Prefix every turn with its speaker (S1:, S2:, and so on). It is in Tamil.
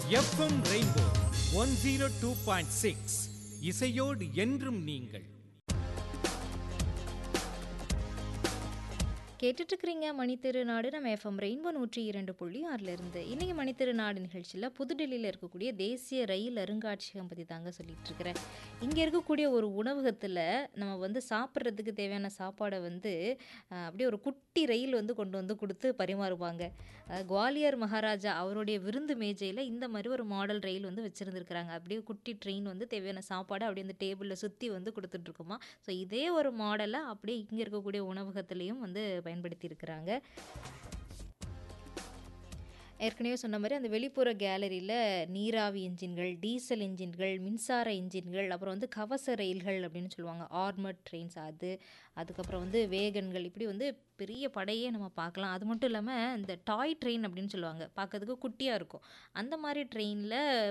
S1: FM rainbow one zero two point six இசையோடு என்றும் நீங்கள்
S2: கேட்டுட்டு இருக்கிறீங்க மணித்திருநாடு நம்ம எஃப்எம் ரெயின்போ நூற்றி இரண்டு புள்ளி ஆறுல இருந்து இன்னைக்கு மணித்திருநாடு நிகழ்ச்சியில் புதுடெல்லியில் இருக்கக்கூடிய தேசிய ரயில் அருங்காட்சியகம் பற்றி தாங்க சொல்லிட்டு இருக்கிறேன் இங்கே இருக்கக்கூடிய ஒரு உணவகத்தில் நம்ம வந்து சாப்பிட்றதுக்கு தேவையான சாப்பாடை வந்து அஹ், அப்படியே ஒரு குட்டி ரயில் வந்து கொண்டு வந்து கொடுத்து பரிமாறுவாங்க அஹ், குவாலியர் மகாராஜா அவருடைய விருந்து மேஜையில் இந்த மாதிரி ஒரு மாடல் ரயில் வந்து வச்சுருந்துருக்குறாங்க அப்படியே குட்டி ட்ரெயின் வந்து தேவையான சாப்பாடை அப்படியே அந்த டேபிளில் சுற்றி வந்து கொடுத்துட்ருக்குமா ஸோ இதே ஒரு மாடலை அப்படியே இங்கே இருக்கக்கூடிய உணவகத்துலேயும் வந்து பயன்படுத்தி இருக்கிறாங்க ஏற்கனவே சொன்ன மாதிரி அந்த வெளிப்புற கேலரியில் நீராவி என்ஜின்கள் டீசல் என்ஜின்கள் மின்சார என்ஜின்கள் அப்புறம் வந்து கவச ரயில்கள் அப்படின்னு சொல்லுவாங்க ஆர்மட் ட்ரெயின்ஸ் அது அதுக்கப்புறம் வந்து வேகன்கள் இப்படி வந்து பெரிய படையே நம்ம பார்க்கலாம் அது மட்டும் இல்லாமல் இந்த டாய் ட்ரெயின் அப்படின்னு சொல்லுவாங்க பார்க்கறதுக்கு குட்டியாக இருக்கும் அந்த மாதிரி ட்ரெயினில்